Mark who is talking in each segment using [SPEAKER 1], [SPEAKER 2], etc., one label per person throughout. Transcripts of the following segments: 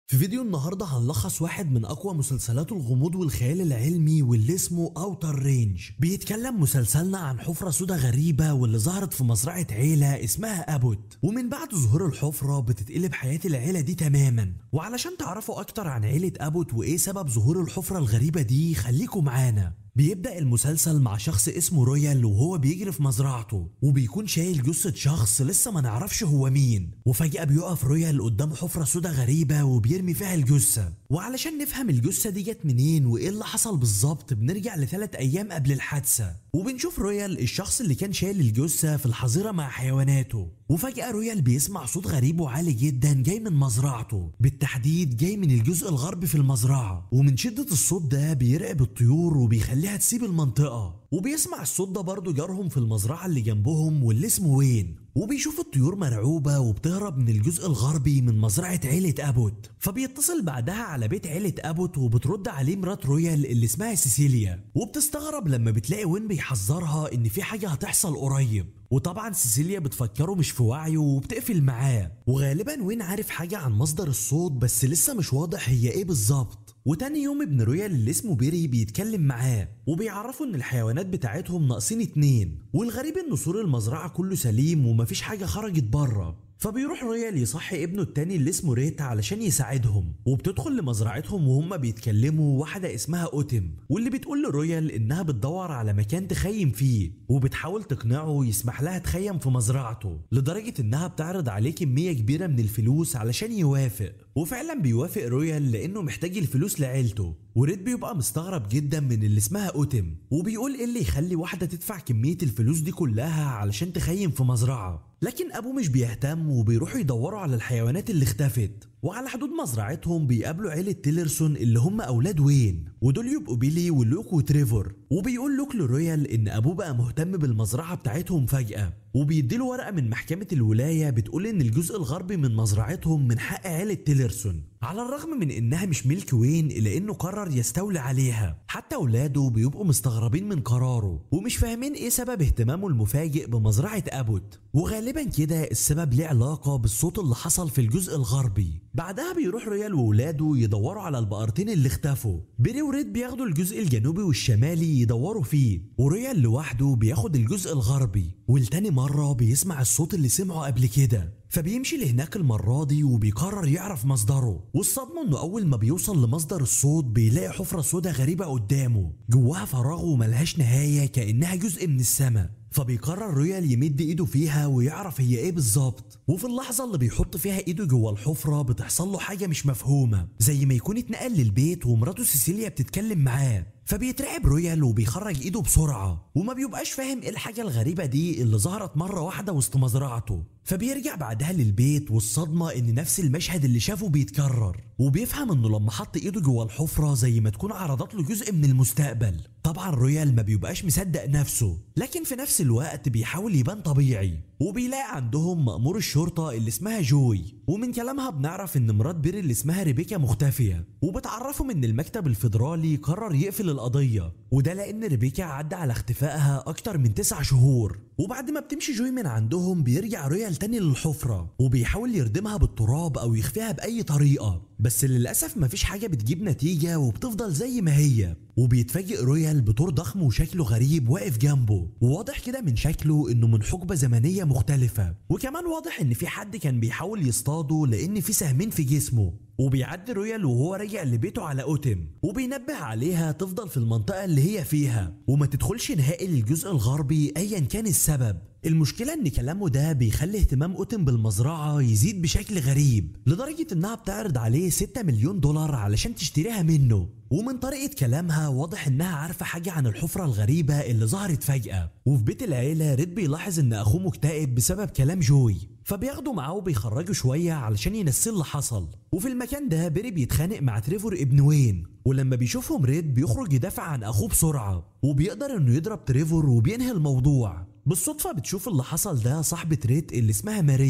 [SPEAKER 1] في فيديو النهاردة هنلخص واحد من أقوى مسلسلات الغموض والخيال العلمي واللي اسمه أوتر رينج بيتكلم مسلسلنا عن حفرة سودا غريبة واللي ظهرت في مزرعة عيلة اسمها أبوت ومن بعد ظهور الحفرة بتتقلب حياة العيلة دي تماما وعلشان تعرفوا أكتر عن عيلة أبوت وإيه سبب ظهور الحفرة الغريبة دي خليكم معانا بيبدأ المسلسل مع شخص اسمه رويال وهو بيجري في مزرعته وبيكون شايل جثة شخص لسه ما نعرفش هو مين وفجأة بيقف رويال قدام حفرة سودا غريبة وبيرمي فيها الجثة وعلشان نفهم الجثة دي جت منين وايه اللي حصل بالظبط بنرجع لثلاث أيام قبل الحادثة وبنشوف رويال الشخص اللي كان شايل الجثة في الحظيرة مع حيواناته وفجأة رويال بيسمع صوت غريب وعالي جدا جاي من مزرعته بالتحديد جاي من الجزء الغربي في المزرعة ومن شدة الصوت ده بيرعب الطيور وبيخليها تسيب المنطقة وبيسمع الصوت ده برضه جارهم في المزرعة اللي جنبهم واللي اسمه وين وبيشوف الطيور مرعوبة وبتهرب من الجزء الغربي من مزرعة عيلة أبوت فبيتصل بعدها على بيت عيلة أبوت وبترد عليه مرات رويال اللي اسمها سيسيليا وبتستغرب لما بتلاقي وين بيحذرها إن في حاجة هتحصل قريب وطبعا سيسيليا بتفكره مش في وعيه وبتقفل معاه وغالبا وين عارف حاجة عن مصدر الصوت بس لسه مش واضح هي ايه بالظبط وتاني يوم ابن رويال اللي اسمه بيري بيتكلم معاه وبيعرفوا ان الحيوانات بتاعتهم ناقصين اتنين والغريب ان سور المزرعة كله سليم ومفيش حاجة خرجت بره فبيروح رويال يصحي ابنه التاني اللي اسمه ريت علشان يساعدهم وبتدخل لمزرعتهم وهم بيتكلموا واحدة اسمها اوتم واللي بتقول لرويال انها بتدور على مكان تخيم فيه وبتحاول تقنعه يسمح لها تخيم في مزرعته لدرجة انها بتعرض عليه كمية كبيرة من الفلوس علشان يوافق وفعلا بيوافق رويال لانه محتاج الفلوس لعيلته وريد بيبقى مستغرب جدا من اللي اسمها اوتم وبيقول ايه اللي يخلي واحدة تدفع كمية الفلوس دي كلها علشان تخيم في مزرعة لكن ابوه مش بيهتم وبيروحوا يدوروا على الحيوانات اللي اختفت وعلى حدود مزرعتهم بيقابلوا عيلة تيلرسون اللي هم أولاد وين ودول يبقوا بيلي ولوك وتريفور وبيقول لوك لرويال إن أبوه بقى مهتم بالمزرعة بتاعتهم فجأة وبيديله ورقة من محكمة الولاية بتقول إن الجزء الغربي من مزرعتهم من حق عيلة تيلرسون على الرغم من إنها مش ملك وين إلا إنه قرر يستولي عليها حتى أولاده بيبقوا مستغربين من قراره ومش فاهمين إيه سبب اهتمامه المفاجئ بمزرعة أبوت وغالبا كده السبب ليه علاقة بالصوت اللي حصل في الجزء الغربي بعدها بيروح ريال وولاده يدوروا على البقرتين اللي اختفوا بيري وريد بياخدوا الجزء الجنوبي والشمالي يدوروا فيه وريال لوحده بياخد الجزء الغربي والتاني مرة بيسمع الصوت اللي سمعه قبل كده فبيمشي لهناك المرة دي وبيقرر يعرف مصدره والصدمة انه اول ما بيوصل لمصدر الصوت بيلاقي حفرة سودا غريبة قدامه جواها فراغ وملهاش نهاية كأنها جزء من السماء فبيقرر رويال يمد ايده فيها ويعرف هي ايه بالظبط وفي اللحظه اللي بيحط فيها ايده جوه الحفره بتحصل له حاجه مش مفهومه زي ما يكون اتنقل للبيت ومراته سيسيليا بتتكلم معاه فبيترعب رويال وبيخرج ايده بسرعه وما بيبقاش فاهم ايه الحاجه الغريبه دي اللي ظهرت مره واحده وسط مزرعته فبيرجع بعدها للبيت والصدمه ان نفس المشهد اللي شافه بيتكرر وبيفهم انه لما حط ايده جوه الحفره زي ما تكون عرضت له جزء من المستقبل طبعا رويال ما بيبقاش مصدق نفسه لكن في نفس الوقت بيحاول يبان طبيعي وبيلاقي عندهم مأمور الشرطة اللي اسمها جوي ومن كلامها بنعرف ان مرات بيري اللي اسمها ريبيكا مختفية وبتعرفهم ان المكتب الفيدرالي قرر يقفل القضية وده لان ريبيكا عدى على اختفائها اكتر من تسع شهور وبعد ما بتمشي جوي من عندهم بيرجع رويال تاني للحفرة وبيحاول يردمها بالتراب او يخفيها باي طريقة بس للأسف مفيش حاجة بتجيب نتيجة وبتفضل زي ما هي وبيتفاجئ رويال بطور ضخم وشكله غريب واقف جنبه وواضح كده من شكله انه من حقبة زمنية مختلفة وكمان واضح ان في حد كان بيحاول يصطاده لان في سهمين في جسمه وبيعدي رويال وهو راجع لبيته على اوتم وبينبه عليها تفضل في المنطقة اللي هي فيها وما تدخلش نهائي للجزء الغربي ايا كان السبب المشكلة ان كلامه ده بيخلي اهتمام اوتم بالمزرعة يزيد بشكل غريب لدرجة انها بتعرض عليه 6 مليون دولار علشان تشتريها منه ومن طريقة كلامها واضح انها عارفة حاجة عن الحفرة الغريبة اللي ظهرت فجأة وفي بيت العيلة ريد بيلاحظ ان اخوه مكتئب بسبب كلام جوي فبياخده معاه وبيخرجوا شوية علشان ينسي اللي حصل وفي المكان ده بيري بيتخانق مع تريفور ابن وين ولما بيشوفهم ريد بيخرج يدافع عن اخوه بسرعة وبيقدر انه يضرب تريفور وبينهي الموضوع بالصدفة بتشوف اللي حصل ده صاحبة ريت اللي اسمها ماريا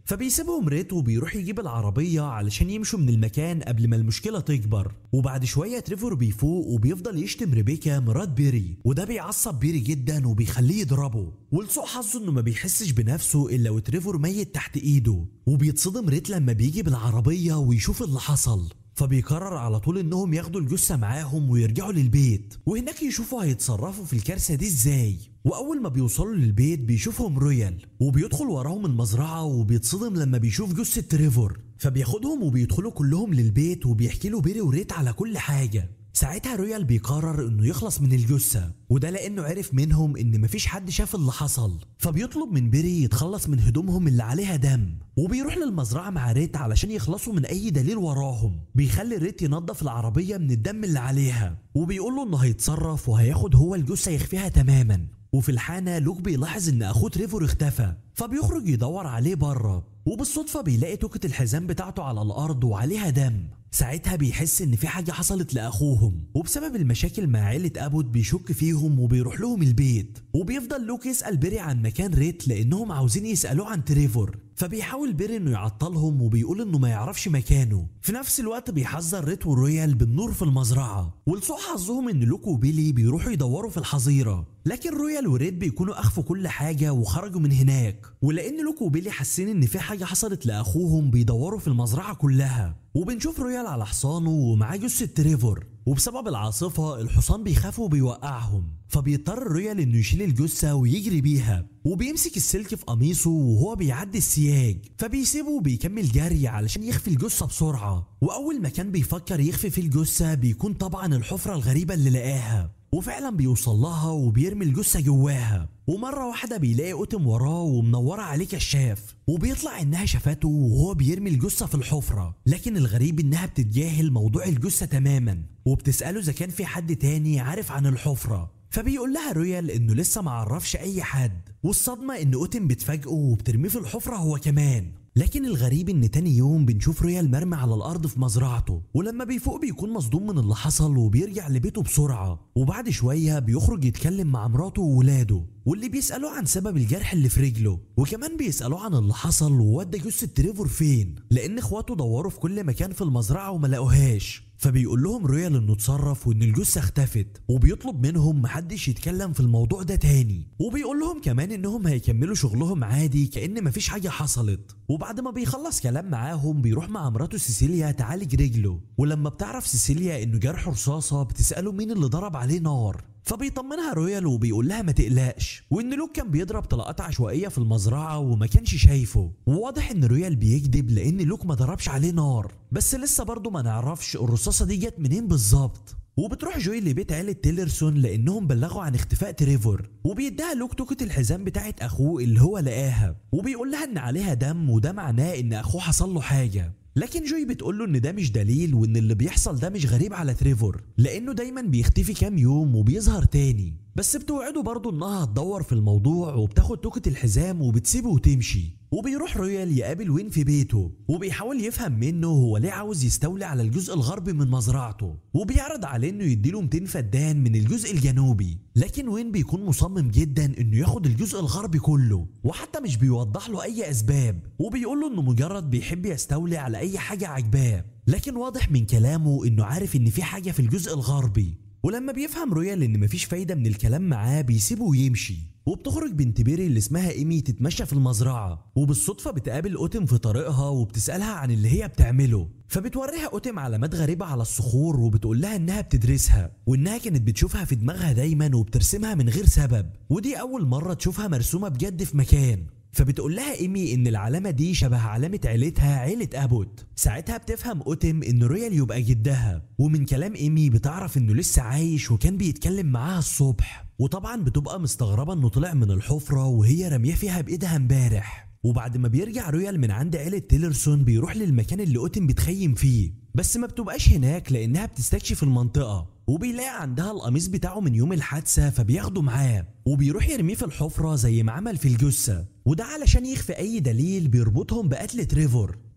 [SPEAKER 1] فبيسيبهم ريت وبيروح يجيب العربية علشان يمشوا من المكان قبل ما المشكلة تكبر وبعد شوية تريفور بيفوق وبيفضل يشتم ريبيكا مرات بيري وده بيعصب بيري جدا وبيخليه يضربه ولسوء حظه انه ما بيحسش بنفسه الا وتريفور ميت تحت ايده وبيتصدم ريت لما بيجي بالعربية ويشوف اللي حصل فبيقرر على طول انهم ياخدوا الجثة معاهم ويرجعوا للبيت وهناك يشوفوا هيتصرفوا في الكارثة دي ازاي واول ما بيوصلوا للبيت بيشوفهم رويال وبيدخل وراهم المزرعة وبيتصدم لما بيشوف جثة تريفور فبياخدهم وبيدخلوا كلهم للبيت وبيحكي له بيري وريت على كل حاجة ساعتها رويال بيقرر انه يخلص من الجثة وده لانه عرف منهم ان مفيش حد شاف اللي حصل فبيطلب من بيري يتخلص من هدومهم اللي عليها دم وبيروح للمزرعة مع ريت علشان يخلصوا من اي دليل وراهم بيخلي ريت ينظف العربية من الدم اللي عليها وبيقول له انه هيتصرف وهياخد هو الجثة يخفيها تماما وفي الحانة لوك بيلاحظ ان اخوه تريفور اختفى فبيخرج يدور عليه بره وبالصدفة بيلاقي توكة الحزام بتاعته على الارض وعليها دم ساعتها بيحس ان في حاجة حصلت لاخوهم وبسبب المشاكل مع عيلة ابوت بيشك فيهم وبيروح لهم البيت وبيفضل لوك يسأل بيري عن مكان ريت لانهم عاوزين يسألوه عن تريفور فبيحاول بيري انه يعطلهم وبيقول انه ما يعرفش مكانه في نفس الوقت بيحذر ريت ورويال بالنور في المزرعة ولسوء حظهم ان لوك وبيلي بيروحوا يدوروا في الحظيرة لكن رويال وريت بيكونوا اخفوا كل حاجة وخرجوا من هناك ولان لوك وبيلي حاسين ان في حاجة حصلت لاخوهم بيدوروا في المزرعة كلها وبنشوف رويال على حصانه ومعاه جثة تريفور وبسبب العاصفة الحصان بيخاف وبيوقعهم فبيضطر رويال انه يشيل الجثة ويجري بيها وبيمسك السلك في قميصه وهو بيعدي السياج فبيسيبه وبيكمل جري علشان يخفي الجثة بسرعة وأول مكان بيفكر يخفي فيه الجثة بيكون طبعا الحفرة الغريبة اللي لقاها وفعلا بيوصل لها وبيرمي الجثة جواها ومرة واحدة بيلاقي قطم وراه ومنورة عليه كشاف وبيطلع انها شافته وهو بيرمي الجثة في الحفرة لكن الغريب انها بتتجاهل موضوع الجثة تماما وبتسأله اذا كان في حد تاني عارف عن الحفرة فبيقول لها رويال انه لسه معرفش اي حد والصدمة ان اوتن بتفاجئه وبترميه في الحفرة هو كمان لكن الغريب ان تاني يوم بنشوف رويال مرمي على الارض في مزرعته ولما بيفوق بيكون مصدوم من اللي حصل وبيرجع لبيته بسرعة وبعد شوية بيخرج يتكلم مع مراته وولاده واللي بيسألوه عن سبب الجرح اللي في رجله وكمان بيسألوه عن اللي حصل وودى جثة تريفور فين لان اخواته دوروا في كل مكان في المزرعة وما لقوهاش فبيقول لهم رويال انه اتصرف وان الجثه اختفت وبيطلب منهم محدش يتكلم في الموضوع ده تاني وبيقول لهم كمان انهم هيكملوا شغلهم عادي كان مفيش حاجه حصلت وبعد ما بيخلص كلام معاهم بيروح مع مراته سيسيليا تعالج رجله ولما بتعرف سيسيليا انه جرحه رصاصه بتساله مين اللي ضرب عليه نار فبيطمنها رويال وبيقول لها ما تقلقش وان لوك كان بيضرب طلقات عشوائيه في المزرعه وما كانش شايفه وواضح ان رويال بيكذب لان لوك ما ضربش عليه نار بس لسه برضه ما نعرفش الرصاصه دي جت منين بالظبط وبتروح جوي لبيت عيلة تيلرسون لأنهم بلغوا عن اختفاء تريفور وبيديها لوك توكة الحزام بتاعت أخوه اللي هو لقاها وبيقول لها إن عليها دم وده معناه إن أخوه حصل له حاجة لكن جوي بتقول له ان ده مش دليل وان اللي بيحصل ده مش غريب على تريفور لانه دايما بيختفي كام يوم وبيظهر تاني بس بتوعده برضه انها هتدور في الموضوع وبتاخد توكة الحزام وبتسيبه وتمشي وبيروح رويال يقابل وين في بيته وبيحاول يفهم منه هو ليه عاوز يستولي على الجزء الغربي من مزرعته وبيعرض عليه انه يديله 200 فدان من الجزء الجنوبي لكن وين بيكون مصمم جدا انه ياخد الجزء الغربي كله وحتى مش بيوضح له اي اسباب وبيقول له انه مجرد بيحب يستولي على اي حاجه عجباه لكن واضح من كلامه انه عارف ان في حاجه في الجزء الغربي ولما بيفهم رويال ان مفيش فايده من الكلام معاه بيسيبه ويمشي وبتخرج بنت بيري اللي اسمها ايمي تتمشى في المزرعه وبالصدفه بتقابل اوتم في طريقها وبتسالها عن اللي هي بتعمله فبتوريها اوتم علامات غريبه على الصخور وبتقول لها انها بتدرسها وانها كانت بتشوفها في دماغها دايما وبترسمها من غير سبب ودي اول مره تشوفها مرسومه بجد في مكان فبتقول لها ايمي ان العلامه دي شبه علامه عيلتها عيله ابوت ساعتها بتفهم اوتم ان رويال يبقى جدها ومن كلام ايمي بتعرف انه لسه عايش وكان بيتكلم معاها الصبح وطبعا بتبقى مستغربه انه طلع من الحفره وهي رميه فيها بايدها امبارح وبعد ما بيرجع رويال من عند عيلة تيلرسون بيروح للمكان اللي اوتن بتخيم فيه بس ما بتبقاش هناك لانها بتستكشف المنطقة وبيلاقي عندها القميص بتاعه من يوم الحادثة فبياخده معاه وبيروح يرميه في الحفرة زي ما عمل في الجثة وده علشان يخفي أي دليل بيربطهم بقتل تريفور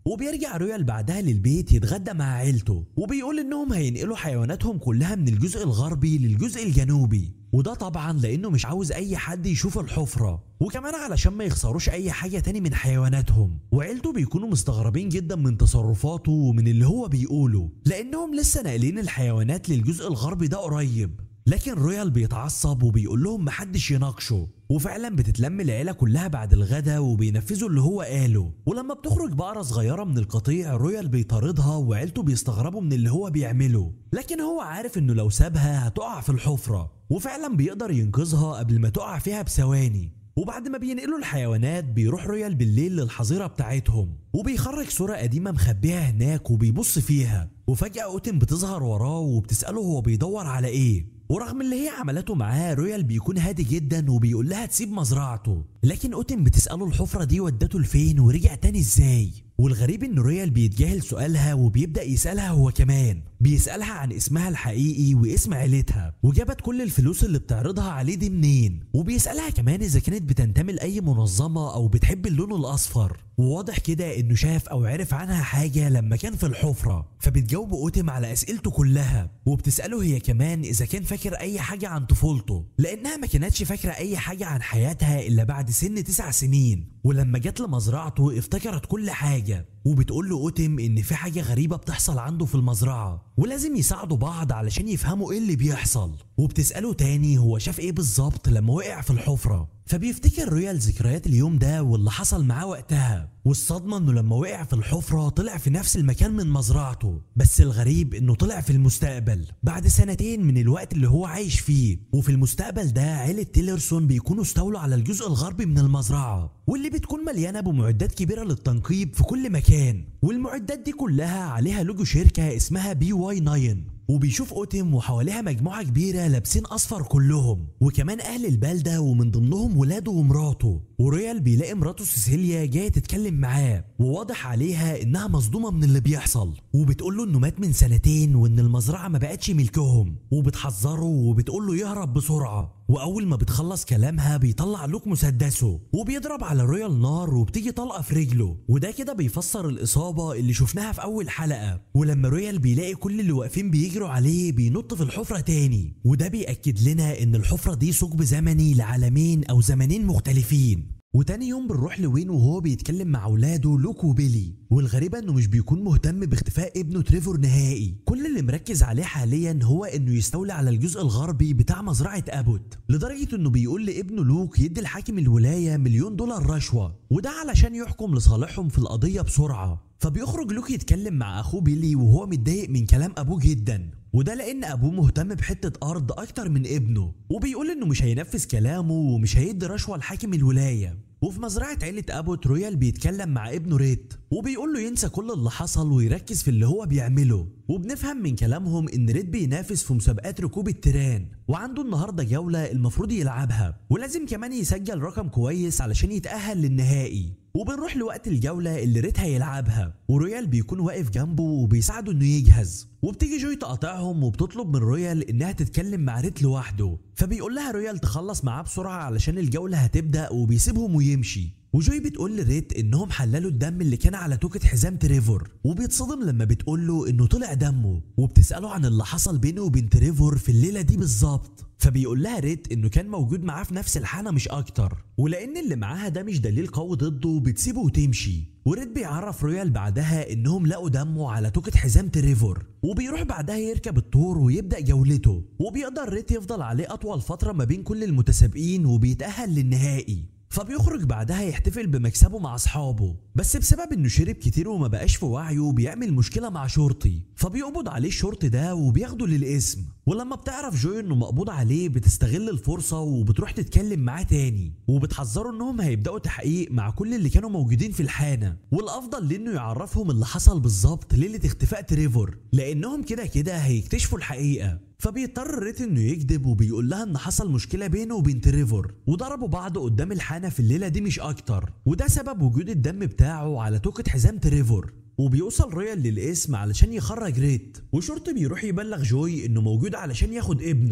[SPEAKER 1] وبيرجع رويال بعدها للبيت يتغدى مع عيلته وبيقول انهم هينقلوا حيواناتهم كلها من الجزء الغربي للجزء الجنوبي وده طبعا لانه مش عاوز اي حد يشوف الحفرة وكمان علشان ما يخسروش اي حاجة تاني من حيواناتهم وعيلته بيكونوا مستغربين جدا من تصرفاته ومن اللي هو بيقوله لانهم لسه ناقلين الحيوانات للجزء الغربي ده قريب لكن رويال بيتعصب وبيقول لهم محدش يناقشه وفعلا بتتلم العيله كلها بعد الغدا وبينفذوا اللي هو قاله ولما بتخرج بقره صغيره من القطيع رويال بيطاردها وعيلته بيستغربوا من اللي هو بيعمله لكن هو عارف انه لو سابها هتقع في الحفره وفعلا بيقدر ينقذها قبل ما تقع فيها بثواني وبعد ما بينقلوا الحيوانات بيروح رويال بالليل للحظيرة بتاعتهم وبيخرج صورة قديمة مخبيها هناك وبيبص فيها وفجأة أوتن بتظهر وراه وبتسأله هو بيدور على إيه ورغم اللي هي عملته معاه رويال بيكون هادي جدا وبيقول لها تسيب مزرعته لكن اوتن بتسأله الحفرة دي ودته لفين ورجع تاني ازاي والغريب ان رويال بيتجاهل سؤالها وبيبدأ يسألها هو كمان بيسألها عن اسمها الحقيقي واسم عيلتها وجابت كل الفلوس اللي بتعرضها عليه دي منين وبيسألها كمان اذا كانت بتنتمي لأي منظمة او بتحب اللون الاصفر وواضح كده انه شاف او عرف عنها حاجة لما كان في الحفرة فبتجاوب اوتم على اسئلته كلها وبتسأله هي كمان اذا كان فاكر اي حاجة عن طفولته لانها ما كانتش فاكرة اي حاجة عن حياتها الا بعد سن تسع سنين ولما جت لمزرعته افتكرت كل حاجة وبتقول له اوتم ان في حاجة غريبة بتحصل عنده في المزرعة ولازم يساعدوا بعض علشان يفهموا ايه اللي بيحصل وبتسأله تاني هو شاف ايه بالظبط لما وقع في الحفرة فبيفتكر رويال ذكريات اليوم ده واللي حصل معاه وقتها والصدمة انه لما وقع في الحفرة طلع في نفس المكان من مزرعته بس الغريب انه طلع في المستقبل بعد سنتين من الوقت اللي هو عايش فيه وفي المستقبل ده عيلة تيلرسون بيكونوا استولوا على الجزء الغربي من المزرعة واللي بتكون مليانة بمعدات كبيرة للتنقيب في كل مكان والمعدات دي كلها عليها لوجو شركة اسمها بي واي 9 وبيشوف اوتم وحواليها مجموعة كبيرة لابسين أصفر كلهم وكمان أهل البلدة ومن ضمنهم ولاده ومراته وريال بيلاقي مراته سيسيليا جاية تتكلم معاه وواضح عليها إنها مصدومة من اللي بيحصل وبتقول له إنه مات من سنتين وإن المزرعة ما بقتش ملكهم وبتحذره وبتقول له يهرب بسرعة واول ما بتخلص كلامها بيطلع لوك مسدسه وبيضرب على رويال نار وبتيجي طلقه في رجله وده كده بيفسر الاصابه اللي شفناها في اول حلقه ولما رويال بيلاقي كل اللي واقفين بيجروا عليه بينط في الحفره تاني وده بياكد لنا ان الحفره دي ثقب زمني لعالمين او زمنين مختلفين وتاني يوم بنروح لوين وهو بيتكلم مع اولاده لوك وبيلي والغريبة انه مش بيكون مهتم باختفاء ابنه تريفور نهائي كل اللي مركز عليه حاليا هو انه يستولي على الجزء الغربي بتاع مزرعة ابوت لدرجة انه بيقول لابنه لوك يدي الحاكم الولاية مليون دولار رشوة وده علشان يحكم لصالحهم في القضية بسرعة فبيخرج لوك يتكلم مع اخوه بيلي وهو متضايق من كلام ابوه جدا وده لان ابوه مهتم بحته ارض اكتر من ابنه وبيقول انه مش هينفذ كلامه ومش هيدي رشوه لحاكم الولايه وفي مزرعة عيلة أبوت رويال بيتكلم مع ابنه ريت وبيقول له ينسى كل اللي حصل ويركز في اللي هو بيعمله وبنفهم من كلامهم إن ريت بينافس في مسابقات ركوب التيران وعنده النهاردة جولة المفروض يلعبها ولازم كمان يسجل رقم كويس علشان يتأهل للنهائي وبنروح لوقت الجولة اللي ريت هيلعبها ورويال بيكون واقف جنبه وبيساعده انه يجهز وبتيجي جوي تقاطعهم وبتطلب من رويال انها تتكلم مع ريت لوحده فبيقول لها رويال تخلص معاه بسرعة علشان الجولة هتبدأ وبيسيبهم ويمشي وجوي بتقول لريت انهم حللوا الدم اللي كان على توكة حزام تريفور وبيتصدم لما بتقول له انه طلع دمه وبتسأله عن اللي حصل بينه وبين تريفور في الليلة دي بالظبط فبيقول لها ريت انه كان موجود معاه في نفس الحانه مش اكتر ولان اللي معاها ده مش دليل قوي ضده بتسيبه وتمشي وريت بيعرف رويال بعدها انهم لقوا دمه على توكة حزام تريفور وبيروح بعدها يركب الطور ويبدا جولته وبيقدر ريت يفضل عليه اطول فتره ما بين كل المتسابقين وبيتاهل للنهائي فبيخرج بعدها يحتفل بمكسبه مع اصحابه بس بسبب انه شرب كتير وما بقاش في وعيه بيعمل مشكله مع شرطي فبيقبض عليه الشرطي ده وبياخده للاسم ولما بتعرف جوي انه مقبوض عليه بتستغل الفرصه وبتروح تتكلم معاه تاني وبتحذره انهم هيبداوا تحقيق مع كل اللي كانوا موجودين في الحانه والافضل لانه يعرفهم اللي حصل بالظبط ليله اختفاء تريفور لانهم كده كده هيكتشفوا الحقيقه فبيضطر ريت انه يكذب وبيقول لها ان حصل مشكله بينه وبين تريفور وضربوا بعض قدام الحانه في الليله دي مش اكتر وده سبب وجود الدم بتاعه على توكة حزام تريفور وبيوصل رويال للاسم علشان يخرج ريت وشرطي بيروح يبلغ جوي انه موجود علشان ياخد ابنه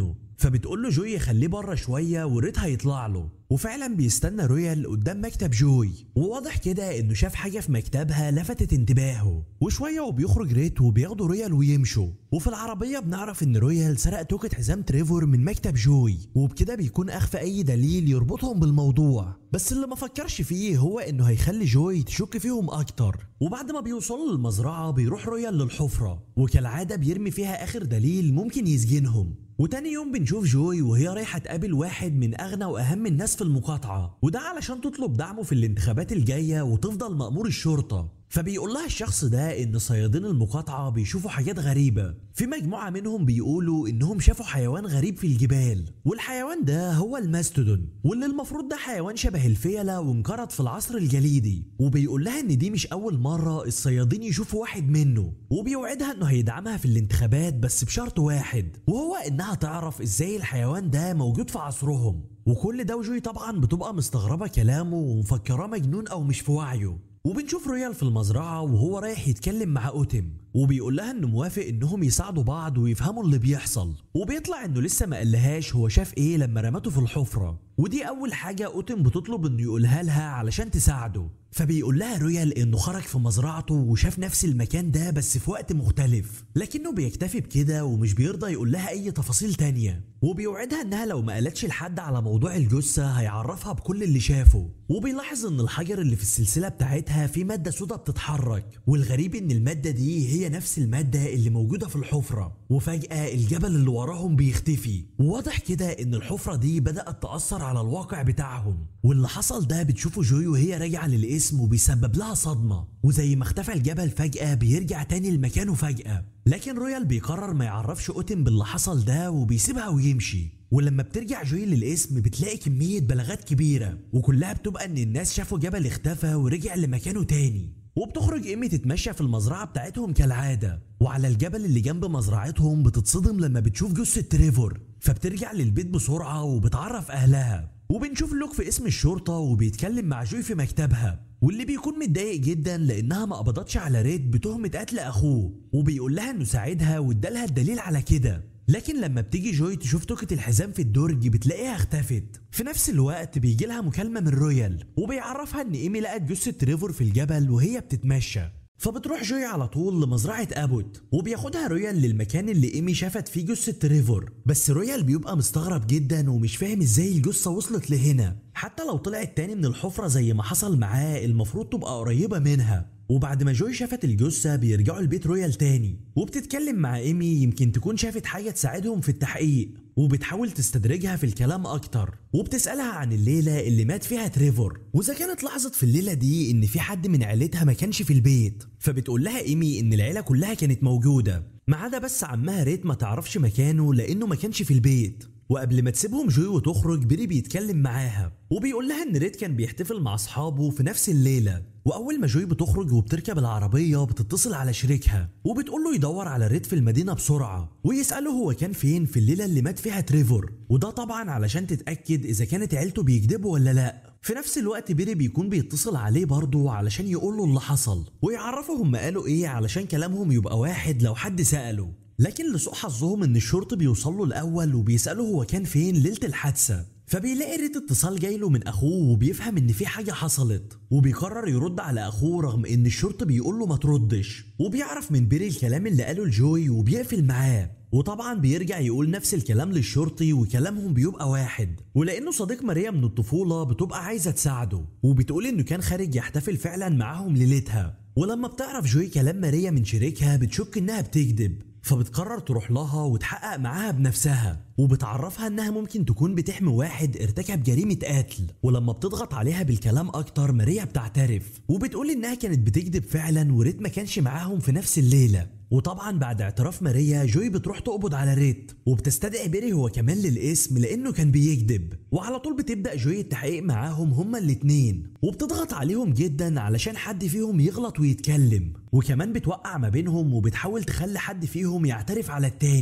[SPEAKER 1] فبتقول له جوي خليه بره شويه وريت هيطلع له وفعلا بيستنى رويال قدام مكتب جوي وواضح كده انه شاف حاجه في مكتبها لفتت انتباهه وشويه وبيخرج ريت وبياخدوا رويال ويمشوا وفي العربيه بنعرف ان رويال سرق توكة حزام تريفور من مكتب جوي وبكده بيكون اخفى اي دليل يربطهم بالموضوع بس اللي ما فكرش فيه هو انه هيخلي جوي تشك فيهم اكتر وبعد ما بيوصلوا للمزرعه بيروح رويال للحفره وكالعاده بيرمي فيها اخر دليل ممكن يسجنهم وتاني يوم بنشوف جوي وهي رايحة تقابل واحد من أغنى وأهم الناس في المقاطعة وده علشان تطلب دعمه في الانتخابات الجاية وتفضل مأمور الشرطة فبيقول لها الشخص ده ان صيادين المقاطعة بيشوفوا حاجات غريبة في مجموعة منهم بيقولوا انهم شافوا حيوان غريب في الجبال والحيوان ده هو الماستودون واللي المفروض ده حيوان شبه الفيلة وانقرض في العصر الجليدي وبيقول لها ان دي مش اول مرة الصيادين يشوفوا واحد منه وبيوعدها انه هيدعمها في الانتخابات بس بشرط واحد وهو انها تعرف ازاي الحيوان ده موجود في عصرهم وكل ده وجوي طبعا بتبقى مستغربة كلامه ومفكراه مجنون او مش في وعيه وبنشوف رويال في المزرعة وهو رايح يتكلم مع أوتم وبيقول لها انه موافق انهم يساعدوا بعض ويفهموا اللي بيحصل وبيطلع انه لسه ما قالهاش هو شاف ايه لما رمته في الحفرة ودي اول حاجة اوتم بتطلب انه يقولها لها علشان تساعده فبيقول لها رويال انه خرج في مزرعته وشاف نفس المكان ده بس في وقت مختلف لكنه بيكتفي بكده ومش بيرضى يقول لها اي تفاصيل تانية وبيوعدها انها لو ما قالتش لحد على موضوع الجثة هيعرفها بكل اللي شافه وبيلاحظ ان الحجر اللي في السلسلة بتاعتها في مادة سودا بتتحرك والغريب ان المادة دي هي نفس المادة اللي موجودة في الحفرة وفجأة الجبل اللي وراهم بيختفي وواضح كده ان الحفرة دي بدأت تأثر على الواقع بتاعهم واللي حصل ده بتشوفه جوي وهي راجعة للاسم وبيسبب لها صدمة وزي ما اختفى الجبل فجأة بيرجع تاني لمكانه فجأة لكن رويال بيقرر ما يعرفش اوتن باللي حصل ده وبيسيبها ويمشي ولما بترجع جوي للاسم بتلاقي كمية بلاغات كبيرة وكلها بتبقى ان الناس شافوا جبل اختفى ورجع لمكانه تاني وبتخرج ايمي تتمشى في المزرعة بتاعتهم كالعادة وعلى الجبل اللي جنب مزرعتهم بتتصدم لما بتشوف جثة تريفور فبترجع للبيت بسرعة وبتعرف أهلها وبنشوف لوك في اسم الشرطة وبيتكلم مع جوي في مكتبها واللي بيكون متضايق جدا لانها ما قبضتش على ريد بتهمة قتل اخوه وبيقول لها انه ساعدها وادالها الدليل على كده لكن لما بتيجي جوي تشوف توكة الحزام في الدرج بتلاقيها اختفت في نفس الوقت بيجي لها مكالمة من رويال وبيعرفها ان ايمي لقت جثة تريفور في الجبل وهي بتتمشى فبتروح جوي على طول لمزرعة أبوت وبياخدها رويال للمكان اللي إيمي شافت فيه جثة تريفور بس رويال بيبقى مستغرب جدا ومش فاهم ازاي الجثة وصلت لهنا حتى لو طلعت تاني من الحفرة زي ما حصل معاه المفروض تبقى قريبة منها وبعد ما جوي شافت الجثة بيرجعوا البيت رويال تاني وبتتكلم مع ايمي يمكن تكون شافت حاجة تساعدهم في التحقيق وبتحاول تستدرجها في الكلام اكتر وبتسألها عن الليلة اللي مات فيها تريفور واذا كانت لاحظت في الليلة دي ان في حد من عيلتها ما كانش في البيت فبتقول لها ايمي ان العيلة كلها كانت موجودة ما عدا بس عمها ريت ما تعرفش مكانه لانه ما كانش في البيت وقبل ما تسيبهم جوي وتخرج بيري بيتكلم معاها وبيقول لها ان ريد كان بيحتفل مع اصحابه في نفس الليله واول ما جوي بتخرج وبتركب العربيه بتتصل على شريكها وبتقول له يدور على ريد في المدينه بسرعه ويساله هو كان فين في الليله اللي مات فيها تريفور وده طبعا علشان تتاكد اذا كانت عيلته بيكذبوا ولا لا في نفس الوقت بيري بيكون بيتصل عليه برضه علشان يقول له اللي حصل ويعرفه هم قالوا ايه علشان كلامهم يبقى واحد لو حد ساله لكن لسوء حظهم ان الشرطي بيوصل له الاول وبيساله هو كان فين ليله الحادثه فبيلاقي ريت اتصال جاي له من اخوه وبيفهم ان في حاجه حصلت وبيقرر يرد على اخوه رغم ان الشرطي بيقول له ما تردش وبيعرف من بيري الكلام اللي قاله لجوي وبيقفل معاه وطبعا بيرجع يقول نفس الكلام للشرطي وكلامهم بيبقى واحد ولانه صديق ماريا من الطفوله بتبقى عايزه تساعده وبتقول انه كان خارج يحتفل فعلا معاهم ليلتها ولما بتعرف جوي كلام ماريا من شريكها بتشك انها بتكذب فبتقرر تروح لها وتحقق معاها بنفسها وبتعرفها انها ممكن تكون بتحمي واحد ارتكب جريمة قتل ولما بتضغط عليها بالكلام اكتر ماريا بتعترف وبتقول انها كانت بتكذب فعلا وريت ما كانش معاهم في نفس الليلة وطبعا بعد اعتراف ماريا جوي بتروح تقبض على ريت وبتستدعي بيري هو كمان للاسم لانه كان بيكذب وعلى طول بتبدا جوي التحقيق معاهم هما الاتنين وبتضغط عليهم جدا علشان حد فيهم يغلط ويتكلم وكمان بتوقع ما بينهم وبتحاول تخلي حد فيهم يعترف على التاني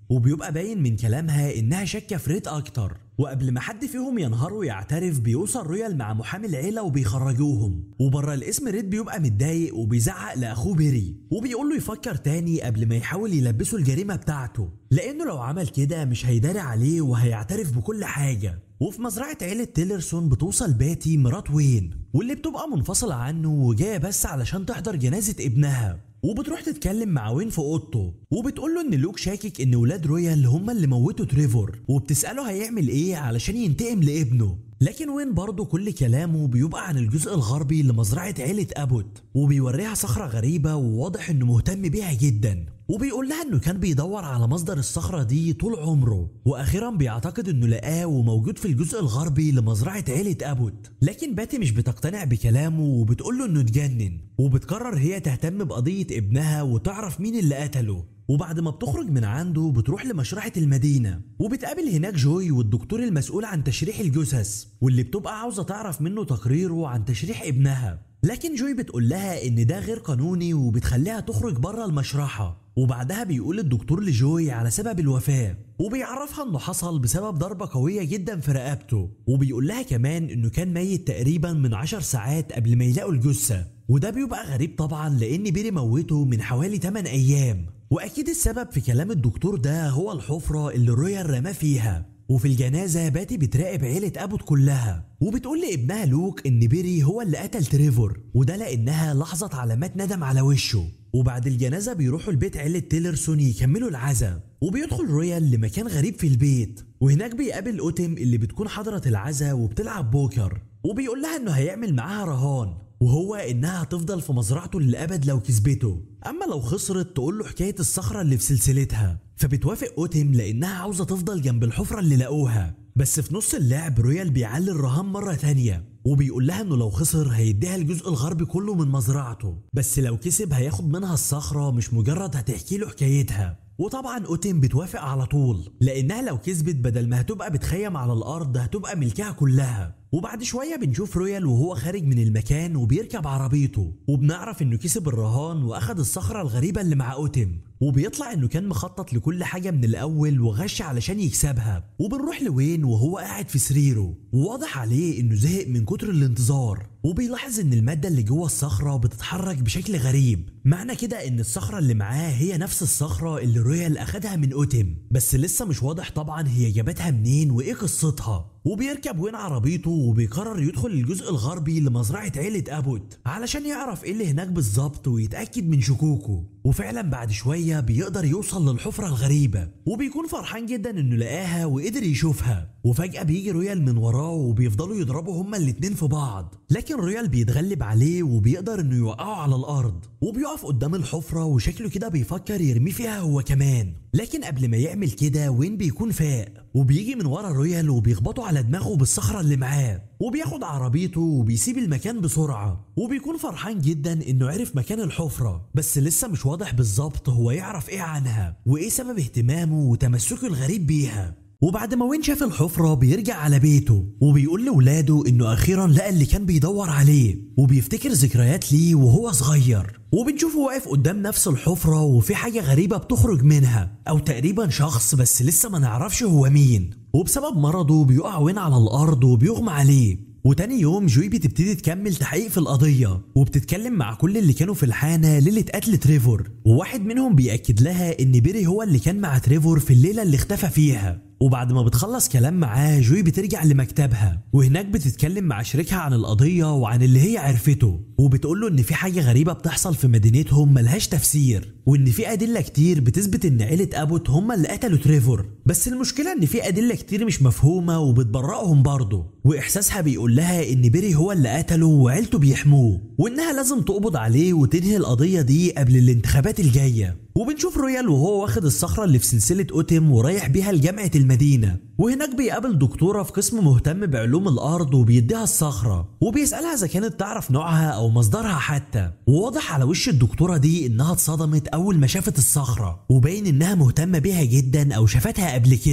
[SPEAKER 1] وبيبقى باين من كلامها انها شاكه في ريد اكتر وقبل ما حد فيهم ينهار ويعترف بيوصل رويال مع محامي العيلة وبيخرجوهم وبره الاسم ريد بيبقى متضايق وبيزعق لأخوه بيري وبيقول له يفكر تاني قبل ما يحاول يلبسه الجريمة بتاعته لأنه لو عمل كده مش هيداري عليه وهيعترف بكل حاجة وفي مزرعة عيلة تيلرسون بتوصل باتي مرات وين واللي بتبقى منفصلة عنه وجاية بس علشان تحضر جنازة ابنها وبتروح تتكلم مع وين في اوضته وبتقول له ان لوك شاكك ان ولاد رويال هم اللي موتوا تريفور وبتساله هيعمل ايه علشان ينتقم لابنه لكن وين برضه كل كلامه بيبقى عن الجزء الغربي لمزرعة عيلة أبوت وبيوريها صخرة غريبة وواضح إنه مهتم بيها جدا وبيقول لها إنه كان بيدور على مصدر الصخرة دي طول عمره وأخيرا بيعتقد إنه لقاه وموجود في الجزء الغربي لمزرعة عيلة أبوت لكن باتي مش بتقتنع بكلامه وبتقول له إنه اتجنن وبتقرر هي تهتم بقضية ابنها وتعرف مين اللي قتله وبعد ما بتخرج من عنده بتروح لمشرحة المدينة وبتقابل هناك جوي والدكتور المسؤول عن تشريح الجثث واللي بتبقى عاوزة تعرف منه تقريره عن تشريح ابنها لكن جوي بتقول لها ان ده غير قانوني وبتخليها تخرج بره المشرحة وبعدها بيقول الدكتور لجوي على سبب الوفاة وبيعرفها انه حصل بسبب ضربة قوية جدا في رقبته وبيقول لها كمان انه كان ميت تقريبا من عشر ساعات قبل ما يلاقوا الجثة وده بيبقى غريب طبعا لان بيري موته من حوالي 8 ايام واكيد السبب في كلام الدكتور ده هو الحفرة اللي رويال رماه فيها وفي الجنازة باتي بتراقب عيلة أبوت كلها وبتقول لابنها لوك إن بيري هو اللي قتل تريفور وده لأنها لحظة علامات ندم على وشه وبعد الجنازة بيروحوا البيت عيلة تيلرسون يكملوا العزا وبيدخل رويال لمكان غريب في البيت وهناك بيقابل أوتم اللي بتكون حضرة العزا وبتلعب بوكر وبيقول لها إنه هيعمل معاها رهان وهو إنها هتفضل في مزرعته للأبد لو كسبته أما لو خسرت تقول له حكاية الصخرة اللي في سلسلتها فبتوافق أوتم لأنها عاوزة تفضل جنب الحفرة اللي لقوها بس في نص اللعب رويال بيعلي الرهان مرة تانية وبيقول لها انه لو خسر هيديها الجزء الغربي كله من مزرعته بس لو كسب هياخد منها الصخرة مش مجرد هتحكي له حكايتها وطبعا اوتين بتوافق على طول لانها لو كسبت بدل ما هتبقى بتخيم على الارض هتبقى ملكها كلها وبعد شويه بنشوف رويال وهو خارج من المكان وبيركب عربيته وبنعرف انه كسب الرهان واخد الصخره الغريبه اللي مع اوتم وبيطلع انه كان مخطط لكل حاجه من الاول وغش علشان يكسبها وبنروح لوين وهو قاعد في سريره وواضح عليه انه زهق من كتر الانتظار وبيلاحظ ان الماده اللي جوه الصخره بتتحرك بشكل غريب معنى كده ان الصخره اللي معاه هي نفس الصخره اللي رويال اخدها من اوتم بس لسه مش واضح طبعا هي جابتها منين وايه قصتها وبيركب وين عربيته وبيقرر يدخل الجزء الغربي لمزرعة عيلة أبوت علشان يعرف ايه اللي هناك بالظبط ويتأكد من شكوكه وفعلا بعد شوية بيقدر يوصل للحفرة الغريبة وبيكون فرحان جدا انه لقاها وقدر يشوفها وفجأة بيجي رويال من وراه وبيفضلوا يضربوا هما الاتنين في بعض لكن رويال بيتغلب عليه وبيقدر انه يوقعه على الارض وبيقف قدام الحفرة وشكله كده بيفكر يرميه فيها هو كمان لكن قبل ما يعمل كده وين بيكون فاق وبيجي من ورا رويال وبيخبطه على دماغه بالصخرة اللي معاه وبياخد عربيته وبيسيب المكان بسرعة وبيكون فرحان جدا انه عرف مكان الحفرة بس لسه مش واضح بالظبط هو يعرف ايه عنها وايه سبب اهتمامه وتمسكه الغريب بيها وبعد ما وين شاف الحفرة بيرجع على بيته وبيقول لولاده انه اخيرا لقى اللي كان بيدور عليه وبيفتكر ذكريات ليه وهو صغير وبنشوفه واقف قدام نفس الحفرة وفي حاجة غريبة بتخرج منها او تقريبا شخص بس لسه ما نعرفش هو مين وبسبب مرضه بيقع وين على الارض وبيغمى عليه وتاني يوم جوي بتبتدي تكمل تحقيق في القضية وبتتكلم مع كل اللي كانوا في الحانة ليلة قتل تريفور وواحد منهم بيأكد لها إن بيري هو اللي كان مع تريفور في الليلة اللي اختفى فيها وبعد ما بتخلص كلام معاه جوي بترجع لمكتبها وهناك بتتكلم مع شريكها عن القضية وعن اللي هي عرفته وبتقول له ان في حاجة غريبة بتحصل في مدينتهم ملهاش تفسير وان في ادلة كتير بتثبت ان عيلة ابوت هم اللي قتلوا تريفور بس المشكلة ان في ادلة كتير مش مفهومة وبتبرئهم برضه واحساسها بيقول لها ان بيري هو اللي قتله وعيلته بيحموه وانها لازم تقبض عليه وتنهي القضية دي قبل الانتخابات الجاية وبنشوف رويال وهو واخد الصخرة اللي في سلسلة اوتم ورايح بيها لجامعة المدينة وهناك بيقابل دكتورة في قسم مهتم بعلوم الأرض وبيديها الصخرة وبيسألها إذا كانت تعرف نوعها أو مصدرها حتى وواضح على وش الدكتورة دي إنها اتصدمت أول ما شافت الصخرة وباين إنها مهتمة بيها جدا أو شافتها قبل كده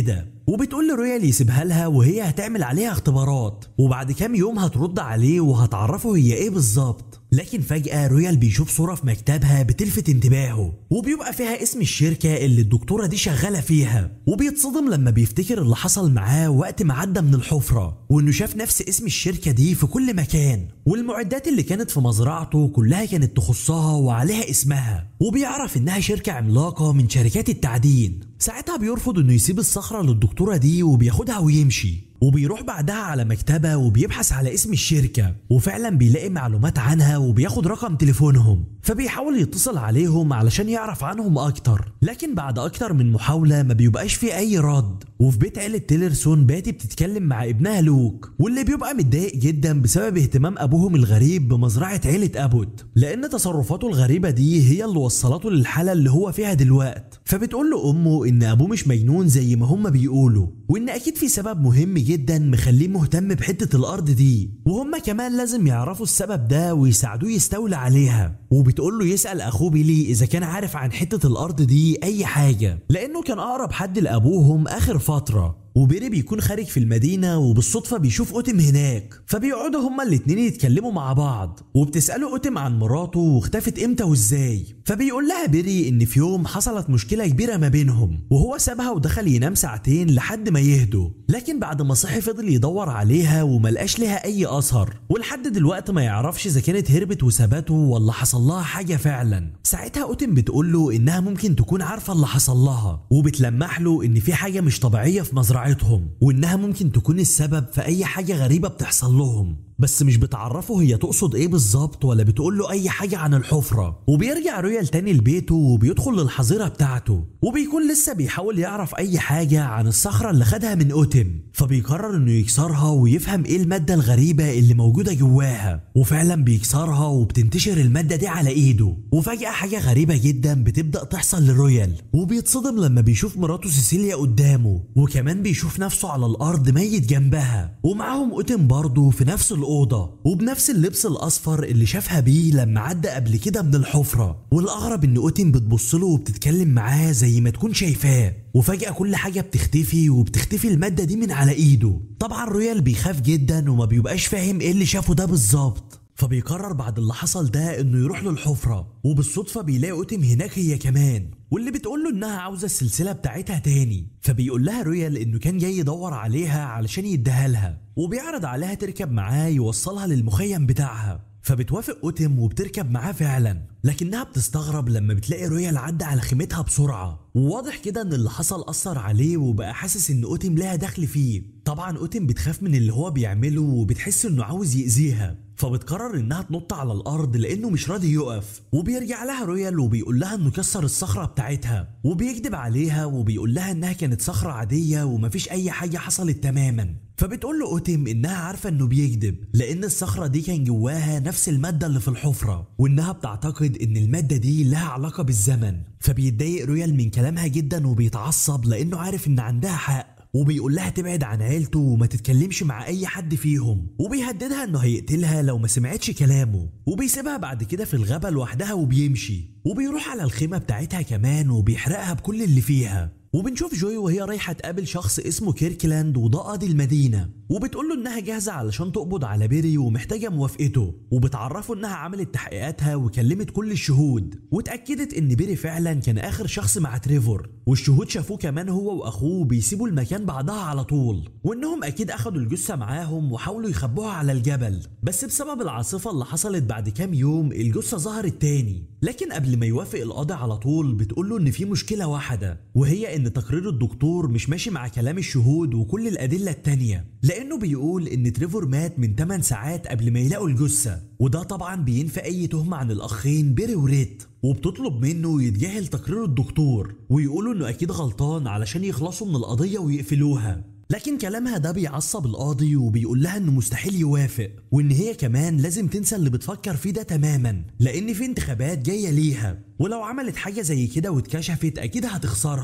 [SPEAKER 1] وبتقول لرويال يسيبها لها وهي هتعمل عليها اختبارات وبعد كام يوم هترد عليه وهتعرفه هي ايه بالظبط لكن فجأة رويال بيشوف صورة في مكتبها بتلفت انتباهه وبيبقى فيها اسم الشركة اللي الدكتورة دي شغالة فيها وبيتصدم لما بيفتكر اللي حصل معاه وقت ما عدى من الحفرة وانه شاف نفس اسم الشركة دي في كل مكان والمعدات اللي كانت في مزرعته كلها كانت تخصها وعليها اسمها وبيعرف انها شركة عملاقة من شركات التعدين ساعتها بيرفض انه يسيب الصخرة للدكتورة دي وبياخدها ويمشي وبيروح بعدها على مكتبة وبيبحث على اسم الشركة وفعلا بيلاقي معلومات عنها وبياخد رقم تليفونهم فبيحاول يتصل عليهم علشان يعرف عنهم أكتر لكن بعد أكتر من محاولة ما بيبقاش في أي رد وفي بيت عيلة تيلرسون باتي بتتكلم مع ابنها لوك واللي بيبقى متضايق جدا بسبب اهتمام أبوهم الغريب بمزرعة عيلة أبوت لأن تصرفاته الغريبة دي هي اللي وصلته للحالة اللي هو فيها دلوقت فبتقول له أمه إن أبوه مش مجنون زي ما هم بيقولوا وإن أكيد في سبب مهم جدا مخليه مهتم بحتة الأرض دي وهم كمان لازم يعرفوا السبب ده ويساعدوه يستولى عليها وبتقول له يسأل أخوه بيلي إذا كان عارف عن حتة الأرض دي أي حاجة لأنه كان أقرب حد لأبوهم آخر فترة وبيري بيكون خارج في المدينة وبالصدفة بيشوف أوتم هناك فبيقعدوا هما الاتنين يتكلموا مع بعض وبتسأله أوتم عن مراته واختفت امتى وازاي فبيقول لها بيري إن في يوم حصلت مشكلة كبيرة ما بينهم وهو سابها ودخل ينام ساعتين لحد ما يهدوا لكن بعد ما صحي فضل يدور عليها وملقاش لها أي أثر ولحد دلوقتي ما يعرفش إذا كانت هربت وسابته ولا حصل لها حاجة فعلا ساعتها أوتم بتقول له إنها ممكن تكون عارفة اللي حصل لها وبتلمح له إن في حاجة مش طبيعية في مزرعتها مزرعتهم وإنها ممكن تكون السبب في أي حاجة غريبة بتحصل لهم بس مش بتعرفه هي تقصد ايه بالظبط ولا بتقول له اي حاجه عن الحفره وبيرجع رويال تاني لبيته وبيدخل للحظيره بتاعته وبيكون لسه بيحاول يعرف اي حاجه عن الصخره اللي خدها من اوتم فبيقرر انه يكسرها ويفهم ايه الماده الغريبه اللي موجوده جواها وفعلا بيكسرها وبتنتشر الماده دي على ايده وفجاه حاجه غريبه جدا بتبدا تحصل لرويال وبيتصدم لما بيشوف مراته سيسيليا قدامه وكمان بيشوف نفسه على الارض ميت جنبها ومعاهم اوتم برضه في نفس الأوضة وبنفس اللبس الأصفر اللي شافها بيه لما عدى قبل كده من الحفرة والأغرب إن أوتن بتبص له وبتتكلم معاه زي ما تكون شايفاه وفجأة كل حاجة بتختفي وبتختفي المادة دي من على إيده طبعا رويال بيخاف جدا وما بيبقاش فاهم إيه اللي شافه ده بالظبط فبيقرر بعد اللي حصل ده انه يروح للحفرة وبالصدفة بيلاقي اوتم هناك هي كمان واللي بتقول له انها عاوزة السلسلة بتاعتها تاني فبيقول لها رويال انه كان جاي يدور عليها علشان يديها لها وبيعرض عليها تركب معاه يوصلها للمخيم بتاعها فبتوافق اوتم وبتركب معاه فعلا لكنها بتستغرب لما بتلاقي رويال عدى على خيمتها بسرعة وواضح كده ان اللي حصل اثر عليه وبقى حاسس ان اوتم لها دخل فيه طبعا اوتم بتخاف من اللي هو بيعمله وبتحس انه عاوز يأذيها فبتقرر انها تنط على الارض لانه مش راضي يقف وبيرجع لها رويال وبيقول لها انه كسر الصخره بتاعتها وبيكذب عليها وبيقول لها انها كانت صخره عاديه ومفيش اي حاجه حصلت تماما فبتقول له اوتم انها عارفه انه بيكذب لان الصخره دي كان جواها نفس الماده اللي في الحفره وانها بتعتقد ان الماده دي لها علاقه بالزمن فبيتضايق رويال من كلامها جدا وبيتعصب لانه عارف ان عندها حق وبيقول لها تبعد عن عيلته وما تتكلمش مع اي حد فيهم وبيهددها انه هيقتلها لو ما سمعتش كلامه وبيسيبها بعد كده في الغابة لوحدها وبيمشي وبيروح على الخيمة بتاعتها كمان وبيحرقها بكل اللي فيها وبنشوف جوي وهي رايحة تقابل شخص اسمه كيركلاند وده قاضي المدينة وبتقول له انها جاهزة علشان تقبض على بيري ومحتاجة موافقته وبتعرفه انها عملت تحقيقاتها وكلمت كل الشهود واتأكدت ان بيري فعلا كان اخر شخص مع تريفور والشهود شافوه كمان هو واخوه بيسيبوا المكان بعدها على طول وانهم اكيد اخدوا الجثة معاهم وحاولوا يخبوها على الجبل بس بسبب العاصفة اللي حصلت بعد كام يوم الجثة ظهرت تاني لكن قبل ما يوافق القاضي على طول بتقول له ان في مشكلة واحدة وهي ان تقرير الدكتور مش ماشي مع كلام الشهود وكل الادلة التانية لانه بيقول ان تريفور مات من 8 ساعات قبل ما يلاقوا الجثة وده طبعا بينفي اي تهمة عن الاخين بيري وريت وبتطلب منه يتجاهل تقرير الدكتور ويقولوا انه اكيد غلطان علشان يخلصوا من القضية ويقفلوها لكن كلامها ده بيعصب القاضي وبيقول لها انه مستحيل يوافق وان هي كمان لازم تنسى اللي بتفكر فيه ده تماما لان في انتخابات جايه ليها ولو عملت حاجه زي كده واتكشفت اكيد هتخسرها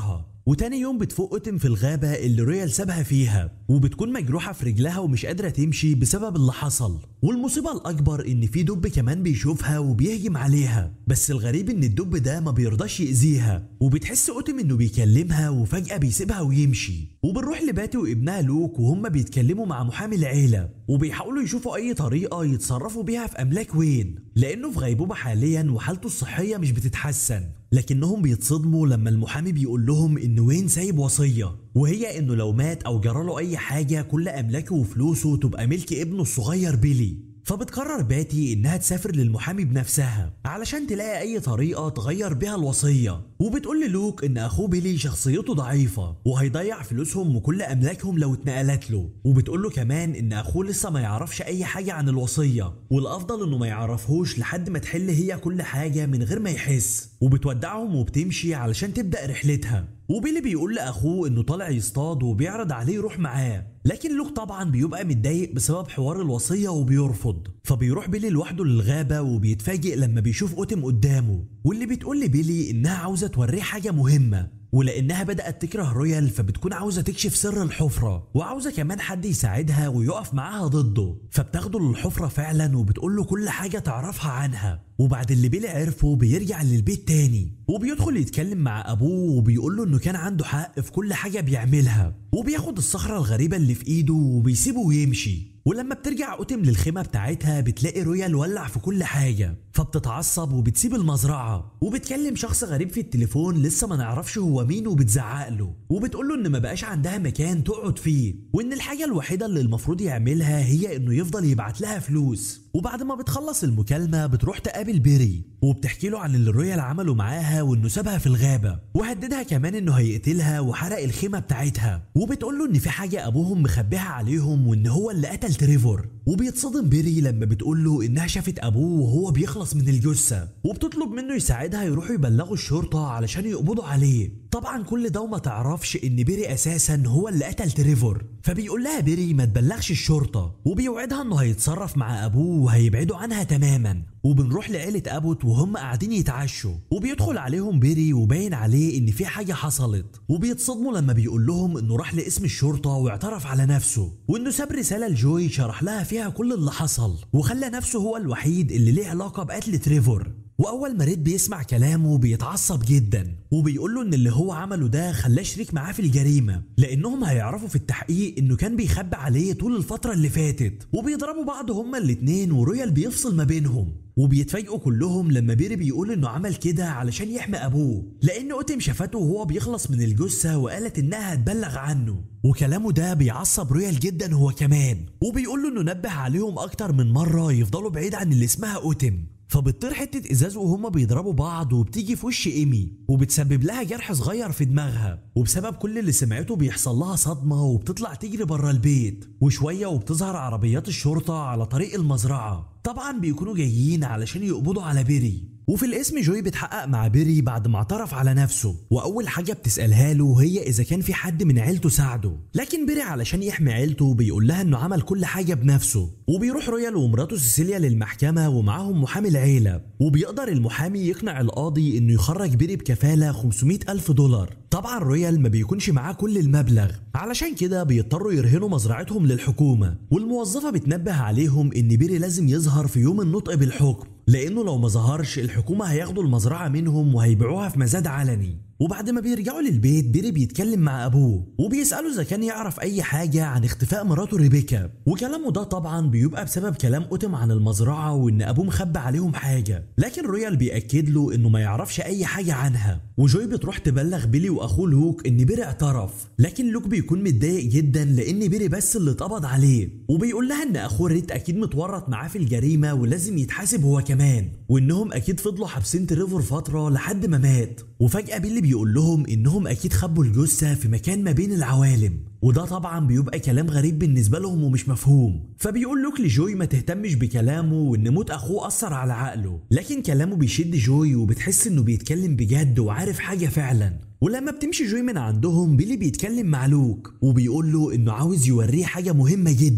[SPEAKER 1] وتاني يوم بتفوق اوتم في الغابة اللي رويال سابها فيها وبتكون مجروحة في رجلها ومش قادرة تمشي بسبب اللي حصل والمصيبة الأكبر إن في دب كمان بيشوفها وبيهجم عليها بس الغريب إن الدب ده ما بيرضاش يأذيها وبتحس اوتم إنه بيكلمها وفجأة بيسيبها ويمشي وبنروح لباتي وابنها لوك وهم بيتكلموا مع محامي العيلة وبيحاولوا يشوفوا أي طريقة يتصرفوا بيها في أملاك وين لأنه في غيبوبة حاليا وحالته الصحية مش بتتحسن لكنهم بيتصدموا لما المحامي بيقول لهم ان وين سايب وصيه وهي انه لو مات او جراله اي حاجه كل املاكه وفلوسه تبقى ملك ابنه الصغير بيلي فبتقرر باتي انها تسافر للمحامي بنفسها علشان تلاقي اي طريقه تغير بيها الوصيه وبتقول للوك ان اخوه بيلي شخصيته ضعيفه وهيضيع فلوسهم وكل املاكهم لو اتنقلت له وبتقول له كمان ان اخوه لسه ما يعرفش اي حاجه عن الوصيه والافضل انه ما يعرفهوش لحد ما تحل هي كل حاجه من غير ما يحس وبتودعهم وبتمشي علشان تبدا رحلتها وبيلي بيقول لاخوه انه طالع يصطاد وبيعرض عليه يروح معاه لكن لوك طبعا بيبقى متضايق بسبب حوار الوصيه وبيرفض فبيروح بيلي لوحده للغابه وبيتفاجئ لما بيشوف اوتم قدامه واللي بتقول لبيلي انها عاوزه توريه حاجه مهمه ولانها بدات تكره رويال فبتكون عاوزه تكشف سر الحفره وعاوزه كمان حد يساعدها ويقف معاها ضده فبتاخده للحفره فعلا وبتقول له كل حاجه تعرفها عنها وبعد اللي بيلي عرفه بيرجع للبيت تاني وبيدخل يتكلم مع ابوه وبيقول له انه كان عنده حق في كل حاجه بيعملها وبياخد الصخره الغريبه اللي في ايده وبيسيبه ويمشي ولما بترجع اوتم للخيمه بتاعتها بتلاقي رويال ولع في كل حاجه فبتتعصب وبتسيب المزرعه وبتكلم شخص غريب في التليفون لسه ما نعرفش هو مين وبتزعق له وبتقول له ان ما بقاش عندها مكان تقعد فيه وان الحاجه الوحيده اللي المفروض يعملها هي انه يفضل يبعت لها فلوس وبعد ما بتخلص المكالمه بتروح تقابل بيري وبتحكي له عن اللي رويال عمله معاها وانه سابها في الغابه وهددها كمان انه هيقتلها وحرق الخيمه بتاعتها وبتقول له ان في حاجه ابوهم مخبيها عليهم وان هو اللي قتل تريفور وبيتصدم بيري لما بتقول له انها شافت ابوه وهو بيخلص من الجثه وبتطلب منه يساعدها يروحوا يبلغوا الشرطه علشان يقبضوا عليه طبعا كل ده وما تعرفش ان بيري اساسا هو اللي قتل تريفور فبيقول لها بيري ما تبلغش الشرطه وبيوعدها انه هيتصرف مع ابوه وهيبعدوا عنها تماما وبنروح لعيلة أبوت وهم قاعدين يتعشوا وبيدخل عليهم بيري وباين عليه إن في حاجة حصلت وبيتصدموا لما بيقول لهم إنه راح لاسم الشرطة واعترف على نفسه وإنه ساب رسالة لجوي شرح لها فيها كل اللي حصل وخلى نفسه هو الوحيد اللي ليه علاقة بقتل تريفور واول ما ريد بيسمع كلامه بيتعصب جدا وبيقول له ان اللي هو عمله ده خلاه شريك معاه في الجريمه لانهم هيعرفوا في التحقيق انه كان بيخبي عليه طول الفتره اللي فاتت وبيضربوا بعض هما الاتنين ورويال بيفصل ما بينهم وبيتفاجئوا كلهم لما بيري بيقول انه عمل كده علشان يحمي ابوه لان اوتم شافته وهو بيخلص من الجثه وقالت انها هتبلغ عنه وكلامه ده بيعصب رويال جدا هو كمان وبيقول له انه نبه عليهم اكتر من مره يفضلوا بعيد عن اللي اسمها اوتم فبتطير حتة ازاز وهما بيضربوا بعض وبتيجي في وش ايمي وبتسبب لها جرح صغير في دماغها وبسبب كل اللي سمعته بيحصل لها صدمة وبتطلع تجري بره البيت وشوية وبتظهر عربيات الشرطة على طريق المزرعة طبعا بيكونوا جايين علشان يقبضوا على بيري وفي الاسم جوي بتحقق مع بيري بعد ما اعترف على نفسه واول حاجه بتسالها له هي اذا كان في حد من عيلته ساعده لكن بيري علشان يحمي عيلته بيقول لها انه عمل كل حاجه بنفسه وبيروح رويال ومراته سيسيليا للمحكمه ومعاهم محامي العيله وبيقدر المحامي يقنع القاضي انه يخرج بيري بكفاله 500 الف دولار طبعا رويال ما بيكونش معاه كل المبلغ علشان كده بيضطروا يرهنوا مزرعتهم للحكومه والموظفه بتنبه عليهم ان بيري لازم يظهر في يوم النطق بالحكم لانه لو ما ظهرش الحكومه هياخدوا المزرعه منهم وهيبيعوها في مزاد علني وبعد ما بيرجعوا للبيت بيري بيتكلم مع ابوه وبيساله اذا كان يعرف اي حاجه عن اختفاء مراته ريبيكا وكلامه ده طبعا بيبقى بسبب كلام اوتم عن المزرعه وان ابوه مخبى عليهم حاجه لكن رويال بياكد له انه ما يعرفش اي حاجه عنها وجوي بتروح تبلغ بيلي واخوه لوك ان بيري اعترف لكن لوك بيكون متضايق جدا لان بيري بس اللي اتقبض عليه وبيقول لها ان اخوه ريت اكيد متورط معاه في الجريمه ولازم يتحاسب هو كمان وانهم اكيد فضلوا حابسين تريفور فتره لحد ما مات وفجاه بيلي بيقول لهم انهم اكيد خبوا الجثه في مكان ما بين العوالم وده طبعا بيبقى كلام غريب بالنسبه لهم ومش مفهوم فبيقول لوك لجوي ما تهتمش بكلامه وان موت اخوه اثر على عقله لكن كلامه بيشد جوي وبتحس انه بيتكلم بجد وعارف حاجه فعلا ولما بتمشي جوي من عندهم بيلي بيتكلم مع لوك وبيقول له انه عاوز يوريه حاجه مهمه جدا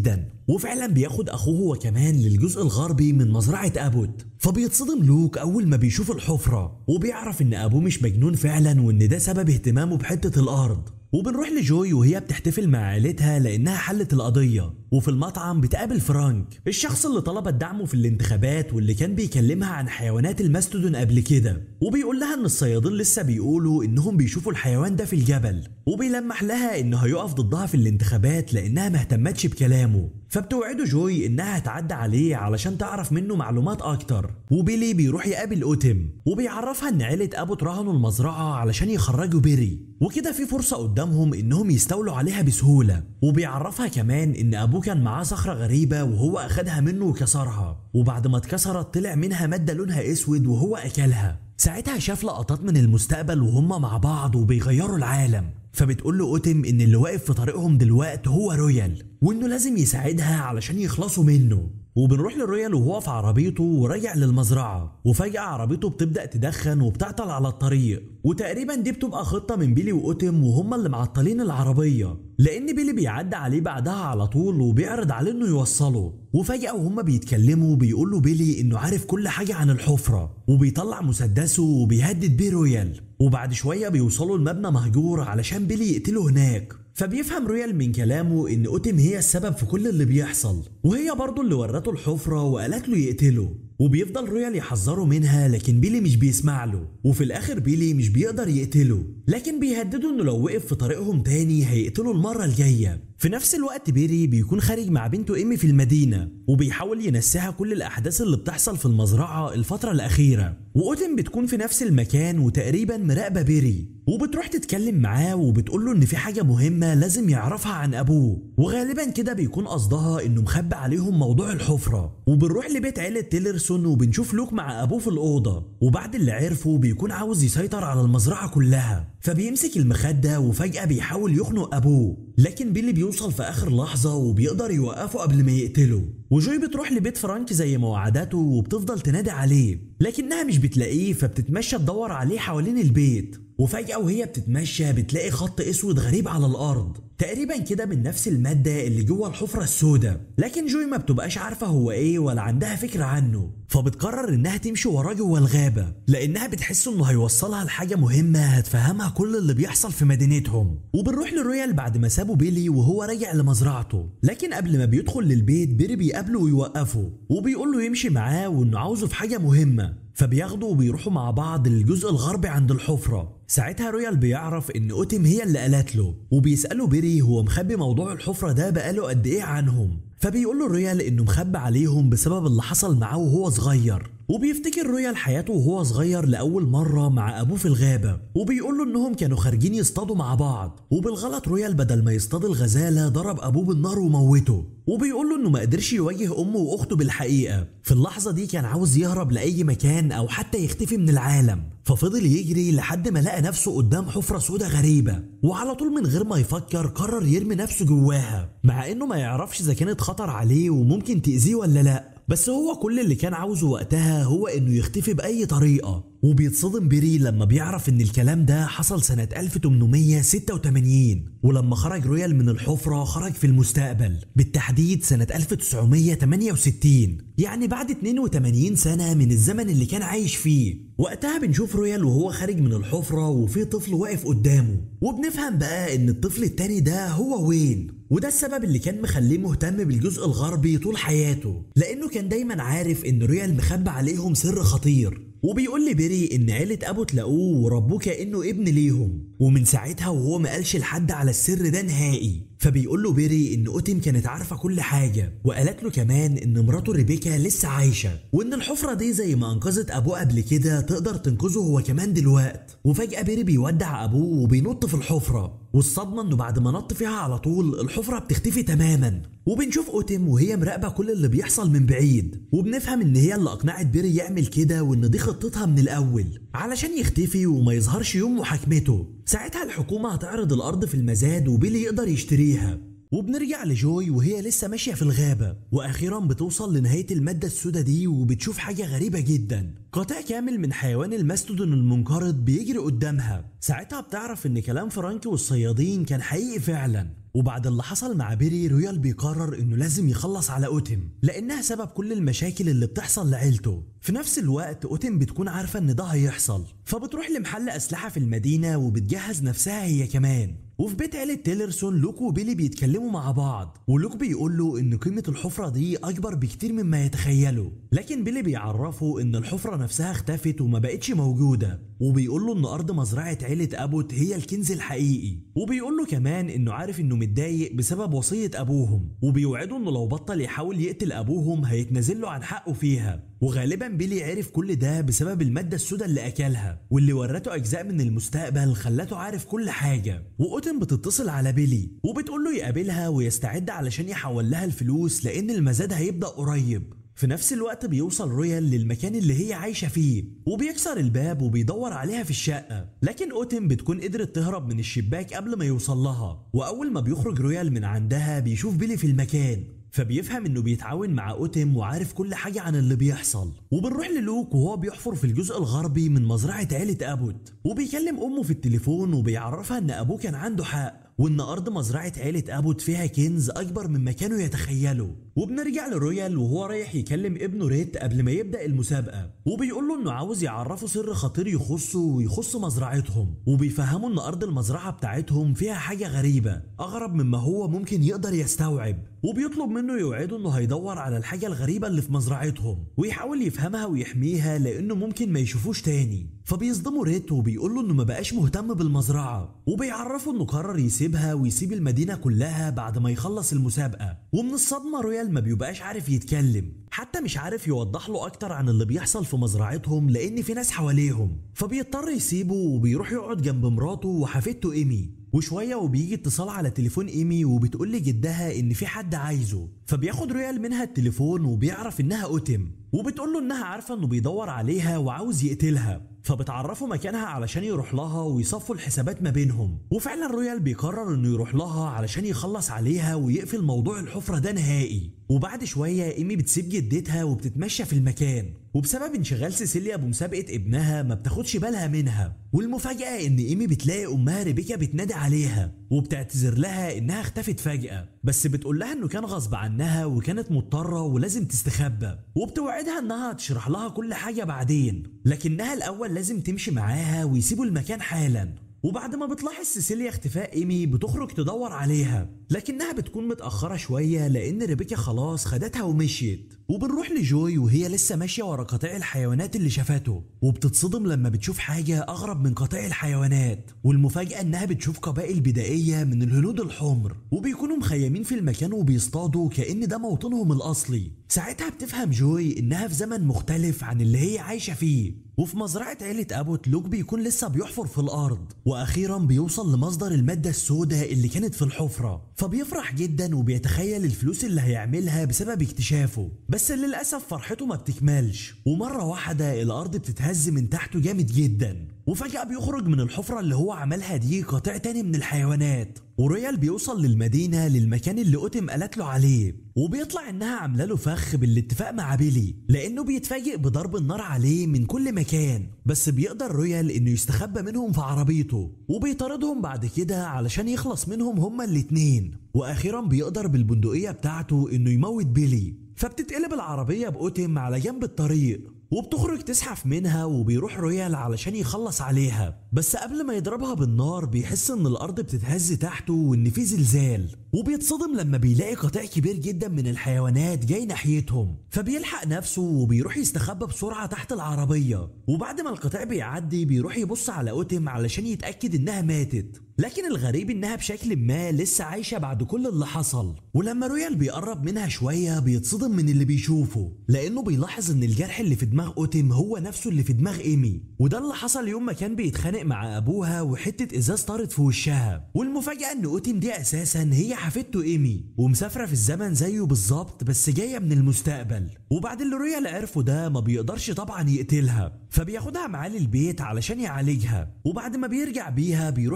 [SPEAKER 1] وفعلا بياخد اخوه هو كمان للجزء الغربي من مزرعة ابوت فبيتصدم لوك اول ما بيشوف الحفرة وبيعرف ان ابوه مش مجنون فعلا وان ده سبب اهتمامه بحتة الارض وبنروح لجوي وهي بتحتفل مع عيلتها لانها حلت القضيه وفي المطعم بتقابل فرانك الشخص اللي طلبت دعمه في الانتخابات واللي كان بيكلمها عن حيوانات الماستودون قبل كده وبيقول لها ان الصيادين لسه بيقولوا انهم بيشوفوا الحيوان ده في الجبل وبيلمح لها انه هيقف ضدها في الانتخابات لانها ما اهتمتش بكلامه فبتوعده جوي انها هتعدي عليه علشان تعرف منه معلومات اكتر وبيلي بيروح يقابل اوتم وبيعرفها ان عيله ابو تراهنوا المزرعه علشان يخرجوا بيري وكده في فرصه قدامهم انهم يستولوا عليها بسهوله وبيعرفها كمان ان ابوه كان معاه صخره غريبه وهو اخدها منه وكسرها وبعد ما اتكسرت طلع منها ماده لونها اسود وهو اكلها ساعتها شاف لقطات من المستقبل وهم مع بعض وبيغيروا العالم فبتقول له اوتم ان اللي واقف في طريقهم دلوقت هو رويال وانه لازم يساعدها علشان يخلصوا منه وبنروح للرويال وهو في عربيته وراجع للمزرعة وفجأة عربيته بتبدأ تدخن وبتعطل على الطريق وتقريبا دي بتبقى خطة من بيلي وأوتم وهما اللي معطلين العربية لأن بيلي بيعدي عليه بعدها على طول وبيعرض عليه إنه يوصله وفجأة وهما بيتكلموا بيقول له بيلي إنه عارف كل حاجة عن الحفرة وبيطلع مسدسه وبيهدد بيه رويال وبعد شوية بيوصلوا لمبنى مهجور علشان بيلي يقتله هناك فبيفهم رويال من كلامه ان اوتم هي السبب في كل اللي بيحصل وهي برضه اللي ورته الحفرة وقالت له يقتله وبيفضل رويال يحذره منها لكن بيلي مش بيسمع له وفي الاخر بيلي مش بيقدر يقتله لكن بيهدده انه لو وقف في طريقهم تاني هيقتله المرة الجاية في نفس الوقت بيري بيكون خارج مع بنته ايمي في المدينة وبيحاول ينسيها كل الاحداث اللي بتحصل في المزرعة الفترة الاخيرة واوتن بتكون في نفس المكان وتقريبا مراقبة بيري وبتروح تتكلم معاه وبتقول له ان في حاجة مهمة لازم يعرفها عن ابوه وغالبا كده بيكون قصدها انه مخبي عليهم موضوع الحفرة وبنروح لبيت عيلة تيلرسون وبنشوف لوك مع ابوه في الاوضة وبعد اللي عرفه بيكون عاوز يسيطر على المزرعة كلها فبيمسك المخدة وفجأة بيحاول يخنق ابوه لكن بيلي بيوصل في اخر لحظة وبيقدر يوقفه قبل ما يقتله وجوي بتروح لبيت فرانك زي ما وعدته وبتفضل تنادي عليه لكنها مش بتلاقيه فبتتمشى تدور عليه حوالين البيت وفجأة وهي بتتمشى بتلاقي خط اسود غريب على الارض تقريبا كده من نفس المادة اللي جوه الحفرة السوداء لكن جوي ما بتبقاش عارفة هو ايه ولا عندها فكرة عنه فبتقرر انها تمشي وراه جوه الغابة لانها بتحس انه هيوصلها لحاجة مهمة هتفهمها كل اللي بيحصل في مدينتهم وبنروح لرويال بعد ما سابوا بيلي وهو راجع لمزرعته لكن قبل ما بيدخل للبيت بيري بيقابله ويوقفه وبيقول له يمشي معاه وانه عاوزه في حاجة مهمة فبياخدوا وبيروحوا مع بعض للجزء الغربي عند الحفرة ساعتها رويال بيعرف ان اوتم هي اللي قالت له وبيسأله بيري هو مخبي موضوع الحفرة ده بقاله قد ايه عنهم فبيقول له رويال انه مخبي عليهم بسبب اللي حصل معاه وهو صغير وبيفتكر رويال حياته وهو صغير لأول مرة مع أبوه في الغابة وبيقول له إنهم كانوا خارجين يصطادوا مع بعض وبالغلط رويال بدل ما يصطاد الغزالة ضرب أبوه بالنار وموته وبيقول له إنه ما قدرش يواجه أمه وأخته بالحقيقة في اللحظة دي كان عاوز يهرب لأي مكان أو حتى يختفي من العالم ففضل يجري لحد ما لقى نفسه قدام حفرة سودة غريبة وعلى طول من غير ما يفكر قرر يرمي نفسه جواها مع إنه ما يعرفش إذا كانت خطر عليه وممكن تأذيه ولا لأ بس هو كل اللي كان عاوزه وقتها هو انه يختفي بأي طريقة وبيتصدم بيري لما بيعرف ان الكلام ده حصل سنة 1886 ولما خرج رويال من الحفرة خرج في المستقبل بالتحديد سنة 1968 يعني بعد 82 سنة من الزمن اللي كان عايش فيه وقتها بنشوف رويال وهو خارج من الحفرة وفي طفل واقف قدامه وبنفهم بقى ان الطفل التاني ده هو وين وده السبب اللي كان مخليه مهتم بالجزء الغربي طول حياته لانه كان دايما عارف ان رويال مخبى عليهم سر خطير وبيقول لي بيري ان عيلة ابو تلاقوه وربوه كانه ابن ليهم ومن ساعتها وهو ما قالش لحد على السر ده نهائي فبيقول له بيري ان اوتم كانت عارفه كل حاجه وقالت له كمان ان مراته ريبيكا لسه عايشه وان الحفره دي زي ما انقذت ابوه قبل كده تقدر تنقذه هو كمان دلوقت وفجاه بيري بيودع ابوه وبينط في الحفره والصدمه انه بعد ما نط فيها على طول الحفره بتختفي تماما وبنشوف اوتم وهي مراقبه كل اللي بيحصل من بعيد وبنفهم ان هي اللي اقنعت بيري يعمل كده وان دي خطتها من الاول علشان يختفي وما يظهرش يوم محاكمته ساعتها الحكومه هتعرض الارض في المزاد وبيلي يقدر يشتريها وبنرجع لجوي وهي لسه ماشية في الغابة وأخيرا بتوصل لنهاية المادة السوداء دي وبتشوف حاجة غريبة جدا قطيع كامل من حيوان الماستودون المنقرض بيجري قدامها ساعتها بتعرف ان كلام فرانكي والصيادين كان حقيقي فعلا وبعد اللي حصل مع بيري رويال بيقرر انه لازم يخلص على اوتم لانها سبب كل المشاكل اللي بتحصل لعيلته في نفس الوقت اوتم بتكون عارفه ان ده هيحصل فبتروح لمحل اسلحه في المدينه وبتجهز نفسها هي كمان وفي بيت عيلة تيلرسون لوك وبيلي بيتكلموا مع بعض ولوك بيقول له ان قيمة الحفرة دي اكبر بكتير مما يتخيلوا لكن بيلي بيعرفه ان الحفرة نفسها اختفت وما بقتش موجودة وبيقول له ان ارض مزرعة عيلة ابوت هي الكنز الحقيقي وبيقول له كمان انه عارف انه متضايق بسبب وصية ابوهم وبيوعده انه لو بطل يحاول يقتل ابوهم هيتنازل له عن حقه فيها وغالبا بيلي عرف كل ده بسبب المادة السوداء اللي أكلها واللي ورته أجزاء من المستقبل خلته عارف كل حاجة وأوتن بتتصل على بيلي وبتقول له يقابلها ويستعد علشان يحول لها الفلوس لأن المزاد هيبدأ قريب في نفس الوقت بيوصل رويال للمكان اللي هي عايشة فيه وبيكسر الباب وبيدور عليها في الشقة لكن أوتن بتكون قدرت تهرب من الشباك قبل ما يوصل لها وأول ما بيخرج رويال من عندها بيشوف بيلي في المكان فبيفهم انه بيتعاون مع اوتم وعارف كل حاجة عن اللي بيحصل وبنروح للوك وهو بيحفر في الجزء الغربي من مزرعة عيلة ابوت وبيكلم امه في التليفون وبيعرفها ان ابوه كان عنده حق وان ارض مزرعة عيلة ابوت فيها كنز اكبر مما كانوا يتخيلوا وبنرجع لرويال وهو رايح يكلم ابنه ريت قبل ما يبدا المسابقه وبيقول له انه عاوز يعرفه سر خطير يخصه ويخص مزرعتهم وبيفهمه ان ارض المزرعه بتاعتهم فيها حاجه غريبه اغرب مما هو ممكن يقدر يستوعب وبيطلب منه يوعده انه هيدور على الحاجه الغريبه اللي في مزرعتهم ويحاول يفهمها ويحميها لانه ممكن ما يشوفوش تاني فبيصدمه ريت وبيقول له انه ما بقاش مهتم بالمزرعه وبيعرفه انه قرر يسيبها ويسيب المدينه كلها بعد ما يخلص المسابقه ومن الصدمه رويال ما بيبقاش عارف يتكلم حتى مش عارف يوضح له اكتر عن اللي بيحصل في مزرعتهم لان في ناس حواليهم فبيضطر يسيبه وبيروح يقعد جنب مراته وحفيدته ايمي وشوية وبيجي اتصال على تليفون ايمي وبتقول لجدها ان في حد عايزه فبياخد رويال منها التليفون وبيعرف انها اوتم وبتقول له انها عارفة انه بيدور عليها وعاوز يقتلها فبتعرفه مكانها علشان يروح لها ويصفوا الحسابات ما بينهم وفعلا رويال بيقرر انه يروح لها علشان يخلص عليها ويقفل موضوع الحفرة ده نهائي وبعد شوية ايمي بتسيب جدتها وبتتمشى في المكان وبسبب انشغال سيسيليا بمسابقة ابنها ما بتاخدش بالها منها والمفاجأة ان ايمي بتلاقي امها ريبيكا بتنادي عليها وبتعتذر لها انها اختفت فجأة بس بتقول لها انه كان غصب عنها وكانت مضطرة ولازم تستخبى وبتوعدها انها تشرح لها كل حاجة بعدين لكنها الاول لازم تمشي معاها ويسيبوا المكان حالا وبعد ما بتلاحظ سيسيليا اختفاء ايمي بتخرج تدور عليها لكنها بتكون متأخرة شوية لأن ريبيكا خلاص خدتها ومشيت وبنروح لجوي وهي لسه ماشية ورا قطيع الحيوانات اللي شافته وبتتصدم لما بتشوف حاجة أغرب من قطيع الحيوانات والمفاجأة إنها بتشوف قبائل بدائية من الهنود الحمر وبيكونوا مخيمين في المكان وبيصطادوا كأن ده موطنهم الأصلي ساعتها بتفهم جوي إنها في زمن مختلف عن اللي هي عايشة فيه وفي مزرعة عيلة أبوت لوك بيكون لسه بيحفر في الأرض وأخيرا بيوصل لمصدر المادة السوداء اللي كانت في الحفرة فبيفرح جدا وبيتخيل الفلوس اللي هيعملها بسبب اكتشافه بس للأسف فرحته ما بتكملش ومرة واحدة الأرض بتتهز من تحته جامد جدا وفجأة بيخرج من الحفرة اللي هو عملها دي قطيع تاني من الحيوانات وريال بيوصل للمدينة للمكان اللي أوتم قالت له عليه وبيطلع إنها عاملة له فخ بالاتفاق مع بيلي لأنه بيتفاجئ بضرب النار عليه من كل مكان بس بيقدر رويال إنه يستخبى منهم في عربيته وبيطاردهم بعد كده علشان يخلص منهم هما الاتنين وأخيرا بيقدر بالبندقية بتاعته إنه يموت بيلي فبتتقلب العربية بأوتم على جنب الطريق وبتخرج تزحف منها وبيروح رويال علشان يخلص عليها بس قبل ما يضربها بالنار بيحس ان الارض بتتهز تحته وان في زلزال وبيتصدم لما بيلاقي قطيع كبير جدا من الحيوانات جاي ناحيتهم فبيلحق نفسه وبيروح يستخبى بسرعة تحت العربية وبعد ما القطيع بيعدي بيروح يبص على اوتم علشان يتأكد انها ماتت لكن الغريب انها بشكل ما لسه عايشة بعد كل اللي حصل ولما رويال بيقرب منها شوية بيتصدم من اللي بيشوفه لانه بيلاحظ ان الجرح اللي في دماغ اوتم هو نفسه اللي في دماغ ايمي وده اللي حصل يوم ما كان بيتخانق مع ابوها وحتة ازاز طارت في وشها والمفاجأة ان اوتم دي اساسا هي حفيدته ايمي ومسافرة في الزمن زيه بالظبط بس جاية من المستقبل وبعد اللي رويال عرفه ده ما بيقدرش طبعا يقتلها فبياخدها معاه للبيت علشان يعالجها وبعد ما بيرجع بيها بيروح يتكلم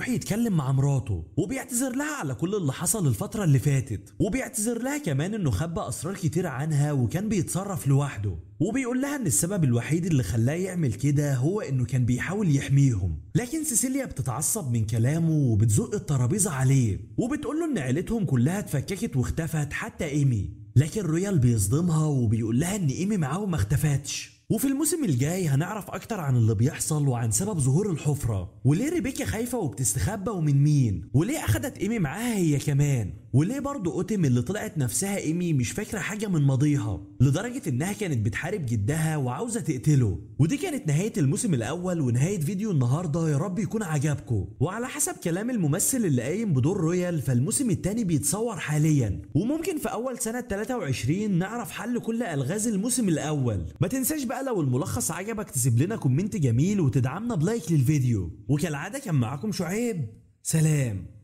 [SPEAKER 1] بيتكلم مع مراته وبيعتذر لها على كل اللي حصل الفترة اللي فاتت وبيعتذر لها كمان انه خبى اسرار كتير عنها وكان بيتصرف لوحده وبيقول لها ان السبب الوحيد اللي خلاه يعمل كده هو انه كان بيحاول يحميهم لكن سيسيليا بتتعصب من كلامه وبتزق الترابيزة عليه وبتقول له ان عيلتهم كلها اتفككت واختفت حتى ايمي لكن رويال بيصدمها وبيقول لها ان ايمي معاهم ما اختفتش وفي الموسم الجاي هنعرف اكتر عن اللي بيحصل وعن سبب ظهور الحفرة وليه ريبيكا خايفة وبتستخبى ومن مين وليه اخدت ايمي معاها هي كمان وليه برضه اوتم اللي طلعت نفسها ايمي مش فاكرة حاجة من ماضيها لدرجة انها كانت بتحارب جدها وعاوزة تقتله ودي كانت نهاية الموسم الاول ونهاية فيديو النهاردة يا رب يكون عجبكم وعلى حسب كلام الممثل اللي قايم بدور رويال فالموسم التاني بيتصور حاليا وممكن في اول سنة 23 نعرف حل كل الغاز الموسم الاول ما تنساش بقى لو الملخص عجبك تسيب لنا كومنت جميل وتدعمنا بلايك للفيديو وكالعادة كان معاكم شعيب سلام